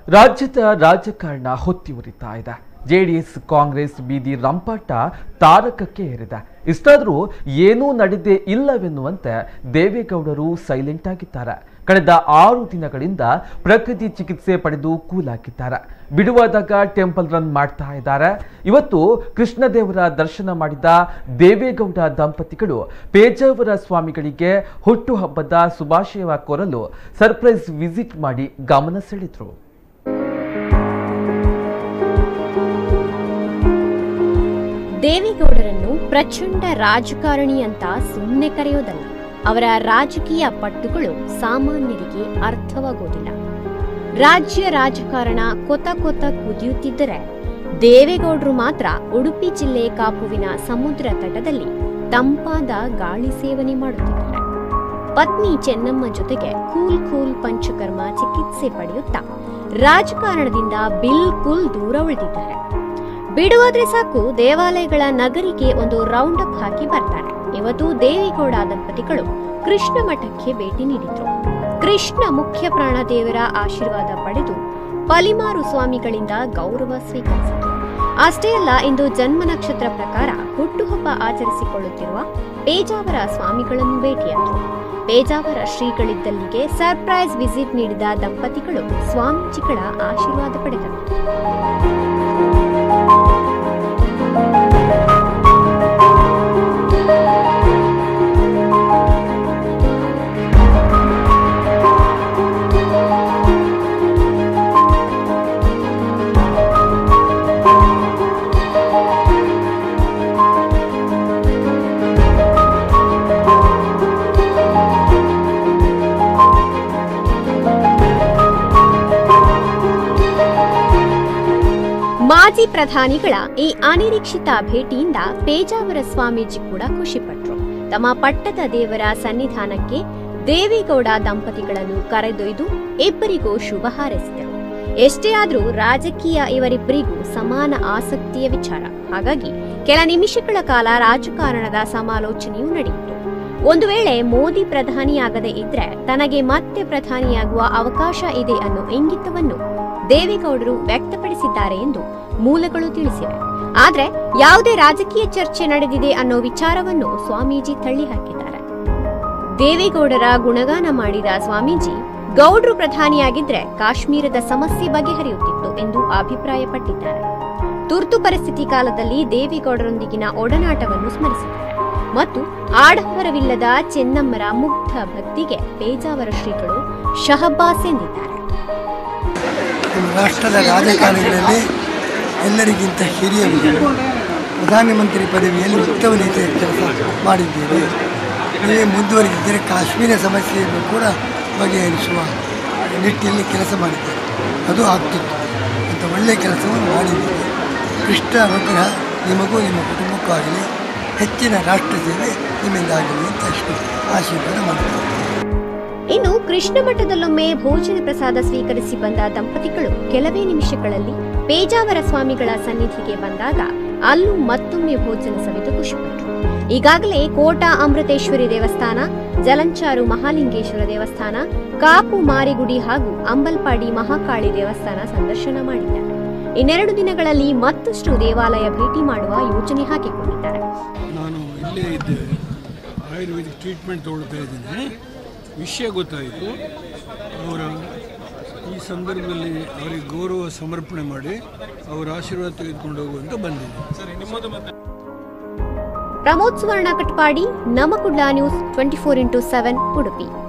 ರಾಜ್ಯದ ರಾಜಕಾರಣ ಹೊತ್ತಿ ಉರಿತಾ ಇದೆ ಜೆಡಿಎಸ್ ಕಾಂಗ್ರೆಸ್ ಬೀದಿ ರಂಪಾಟ ತಾರಕಕ್ಕೆ ಏರಿದೆ ಇಷ್ಟಾದರೂ ಏನೂ ನಡೆದೇ ಇಲ್ಲವೆನ್ನುವಂತೆ ದೇವೇಗೌಡರು ಸೈಲೆಂಟ್ ಆಗಿದ್ದಾರೆ ಕಳೆದ ಆರು ದಿನಗಳಿಂದ ಪ್ರಕೃತಿ ಚಿಕಿತ್ಸೆ ಪಡೆದು ಕೂಲಾಗಿದ್ದಾರೆ ಬಿಡುವಾದಾಗ ಟೆಂಪಲ್ ರನ್ ಮಾಡ್ತಾ ಇದ್ದಾರೆ ಇವತ್ತು ಕೃಷ್ಣದೇವರ ದರ್ಶನ ಮಾಡಿದ ದೇವೇಗೌಡ ದಂಪತಿಗಳು ಪೇಜಾವರ ಸ್ವಾಮಿಗಳಿಗೆ ಹುಟ್ಟುಹಬ್ಬದ ಶುಭಾಶಯವ ಕೋರಲು ಸರ್ಪ್ರೈಸ್ ವಿಸಿಟ್ ಮಾಡಿ ಗಮನ ಸೆಳೆದರು ದೇವೇಗೌಡರನ್ನು ಪ್ರಚಂಡ ರಾಜಕಾರಣಿ ಅಂತ ಸುಮ್ಮನೆ ಕರೆಯೋದಲ್ಲ ಅವರ ರಾಜಕೀಯ ಪಟ್ಟುಗಳು ಸಾಮಾನ್ಯರಿಗೆ ಅರ್ಥವಾಗೋದಿಲ್ಲ ರಾಜ್ಯ ರಾಜಕಾರಣ ಕೊತ ಕೊತ ಕುದಿಯುತ್ತಿದ್ದರೆ ದೇವೇಗೌಡರು ಮಾತ್ರ ಉಡುಪಿ ಜಿಲ್ಲೆ ಕಾಪುವಿನ ಸಮುದ್ರ ತಟದಲ್ಲಿ ತಂಪಾದ ಗಾಳಿ ಸೇವನೆ ಮಾಡುತ್ತಿದ್ದಾರೆ ಪತ್ನಿ ಚೆನ್ನಮ್ಮ ಜೊತೆಗೆ ಕೂಲ್ ಕೂಲ್ ಪಂಚಕರ್ಮ ಚಿಕಿತ್ಸೆ ಪಡೆಯುತ್ತಾ ರಾಜಕಾರಣದಿಂದ ಬಿಲ್ಕುಲ್ ದೂರ ಉಳಿದಿದ್ದಾರೆ ಬಿಡುವಾದ್ರೆ ಸಾಕು ದೇವಾಲಯಗಳ ನಗರಿಗೆ ಒಂದು ರೌಂಡ್ ಅಪ್ ಹಾಕಿ ಬರ್ತಾರೆ ಇವತ್ತು ದೇವೇಗೌಡ ದಂಪತಿಗಳು ಕೃಷ್ಣ ಮಠಕ್ಕೆ ಭೇಟಿ ನೀಡಿದ್ರು ಕೃಷ್ಣ ಮುಖ್ಯ ಪ್ರಾಣ ದೇವರ ಆಶೀರ್ವಾದ ಪಡೆದು ಪಲಿಮಾರು ಸ್ವಾಮಿಗಳಿಂದ ಗೌರವ ಸ್ವೀಕರಿಸಿದರು ಅಷ್ಟೇ ಅಲ್ಲ ಇಂದು ಜನ್ಮ ನಕ್ಷತ್ರ ಪ್ರಕಾರ ಹುಟ್ಟುಹಬ್ಬ ಆಚರಿಸಿಕೊಳ್ಳುತ್ತಿರುವ ಪೇಜಾವರ ಸ್ವಾಮಿಗಳನ್ನು ಭೇಟಿಯಾದರು ಪೇಜಾವರ ಶ್ರೀಗಳಿದ್ದಲ್ಲಿಗೆ ಸರ್ಪ್ರೈಸ್ ವಿಸಿಟ್ ನೀಡಿದ ದಂಪತಿಗಳು ಸ್ವಾಮೀಜಿಗಳ ಆಶೀರ್ವಾದ ಪಡೆದರು ಮಾಜಿ ಪ್ರಧಾನಿಗಳ ಈ ಅನಿರೀಕ್ಷಿತ ಭೇಟಿಯಿಂದ ಪೇಜಾವರ ಸ್ವಾಮೀಜಿ ಕೂಡ ಖುಷಿಪಟ್ರು ತಮ್ಮ ಪಟ್ಟದ ದೇವರ ಸನ್ನಿಧಾನಕ್ಕೆ ದೇವೇಗೌಡ ದಂಪತಿಗಳನ್ನು ಕರೆದೊಯ್ದು ಇಬ್ಬರಿಗೂ ಶುಭ ಹಾರೈಸಿದರು ಎಷ್ಟೇ ಆದ್ರೂ ರಾಜಕೀಯ ಇವರಿಬ್ಬರಿಗೂ ಸಮಾನ ಆಸಕ್ತಿಯ ವಿಚಾರ ಹಾಗಾಗಿ ಕೆಲ ನಿಮಿಷಗಳ ಕಾಲ ರಾಜಕಾರಣದ ಸಮಾಲೋಚನೆಯೂ ನಡೆಯಿತು ಒಂದು ವೇಳೆ ಮೋದಿ ಪ್ರಧಾನಿಯಾಗದೇ ಇದ್ರೆ ತನಗೆ ಮತ್ತೆ ಪ್ರಧಾನಿಯಾಗುವ ಅವಕಾಶ ಇದೆ ಅನ್ನೋ ಇಂಗಿತವನ್ನು ದೇವೇಗೌಡರು ವ್ಯಕ್ತಪಡಿಸಿದ್ದಾರೆ ಎಂದು ಮೂಲಗಳು ತಿಳಿಸಿವೆ ಆದ್ರೆ ಯಾವುದೇ ರಾಜಕೀಯ ಚರ್ಚೆ ನಡೆದಿದೆ ಅನ್ನೋ ವಿಚಾರವನ್ನು ಸ್ವಾಮೀಜಿ ತಳ್ಳಿಹಾಕಿದ್ದಾರೆ ದೇವೇಗೌಡರ ಗುಣಗಾನ ಮಾಡಿದ ಸ್ವಾಮೀಜಿ ಗೌಡ್ರು ಪ್ರಧಾನಿಯಾಗಿದ್ರೆ ಕಾಶ್ಮೀರದ ಸಮಸ್ಯೆ ಬಗೆಹರಿಯುತ್ತಿತ್ತು ಎಂದು ಅಭಿಪ್ರಾಯಪಟ್ಟಿದ್ದಾರೆ ತುರ್ತು ಪರಿಸ್ಥಿತಿ ಕಾಲದಲ್ಲಿ ದೇವೇಗೌಡರೊಂದಿಗಿನ ಒಡನಾಟವನ್ನು ಸ್ಮರಿಸಿದ್ದಾರೆ ಮತ್ತು ಆಡಂಬರವಿಲ್ಲದ ಚೆನ್ನಮ್ಮರ ಮುಗ್ಧ ಭಕ್ತಿಗೆ ಪೇಜಾವರ ಶ್ರೀಗಳು ಶಹಬ್ಬಾಸ್ ಎಂದಿದ್ದಾರೆ ನಮ್ಮ ರಾಷ್ಟ್ರದ ರಾಜಕಾರಣಿಗಳಲ್ಲಿ ಎಲ್ಲರಿಗಿಂತ ಹಿರಿಯವರು ಪ್ರಧಾನಮಂತ್ರಿ ಪದವಿಯಲ್ಲಿ ಉತ್ತಮ ರೀತಿಯ ಕೆಲಸ ಮಾಡಿದ್ದೇವೆ ನೀವೇ ಮುಂದುವರಿದಿದ್ದರೆ ಕಾಶ್ಮೀರ ಸಮಸ್ಯೆಯನ್ನು ಕೂಡ ಬಗೆಹರಿಸುವ ನಿಟ್ಟಿನಲ್ಲಿ ಕೆಲಸ ಮಾಡಿದ್ದೇವೆ ಅದು ಆಗ್ತಿತ್ತು ಅಂತ ಒಳ್ಳೆಯ ಕೆಲಸವನ್ನು ಮಾಡಿದ್ದೇವೆ ಕೃಷ್ಣ ಅನುಗ್ರಹ ನಿಮಗೂ ನಿಮ್ಮ ಕುಟುಂಬಕ್ಕೂ ಆಗಲಿ ಹೆಚ್ಚಿನ ರಾಷ್ಟ್ರ ಸೇವೆ ನಿಮ್ಮಿಂದ ಆಗಲಿ ಅಂತ ಅಷ್ಟು ಆಶೀರ್ವಾದ ಮಾಡಿದ್ದೇವೆ ಇನ್ನು ಕೃಷ್ಣ ಮಠದಲ್ಲೊಮ್ಮೆ ಭೋಜನ ಪ್ರಸಾದ ಸ್ವೀಕರಿಸಿ ಬಂದ ದಂಪತಿಗಳು ಕೆಲವೇ ನಿಮಿಷಗಳಲ್ಲಿ ಪೇಜಾವರ ಸ್ವಾಮಿಗಳ ಸನ್ನಿಧಿಗೆ ಬಂದಾಗ ಅಲ್ಲೂ ಮತ್ತೊಮ್ಮೆ ಭೋಜನ ಸವಿದು ಖುಷಿಪಟ್ಟರು ಈಗಾಗಲೇ ಕೋಟಾ ಅಮೃತೇಶ್ವರಿ ದೇವಸ್ಥಾನ ಜಲಂಚಾರು ಮಹಾಲಿಂಗೇಶ್ವರ ದೇವಸ್ಥಾನ ಕಾಪು ಮಾರಿಗುಡಿ ಹಾಗೂ ಅಂಬಲ್ಪಾಡಿ ಮಹಾಕಾಳಿ ದೇವಸ್ಥಾನ ಸಂದರ್ಶನ ಮಾಡಿದ್ದಾರೆ ಇನ್ನೆರಡು ದಿನಗಳಲ್ಲಿ ಮತ್ತಷ್ಟು ದೇವಾಲಯ ಭೇಟಿ ಮಾಡುವ ಯೋಜನೆ ಹಾಕಿಕೊಂಡಿದ್ದಾರೆ ನಾನು ಇಲ್ಲೇ ಇದ್ದೆ ಆಯುರ್ವೇದಿಕ್ ಟ್ರೀಟ್ಮೆಂಟ್ ತೊಗೊಳ್ತಾ ಇದ್ದೀನಿ ವಿಷಯ ಗೊತ್ತಾಯಿತು ಅವರ ಈ ಸಂದರ್ಭದಲ್ಲಿ ಅವರಿಗೆ ಗೌರವ ಸಮರ್ಪಣೆ ಮಾಡಿ ಅವರ ಆಶೀರ್ವಾದ ತೆಗೆದುಕೊಂಡು ಹೋಗುವಂತ ಬಂದಿದೆ ಪ್ರಮೋದ್ ಸುವರ್ಣ ಕಟ್ಪಾಡಿ ನಮಕುಡ್ಲ news twenty four into seven Udupi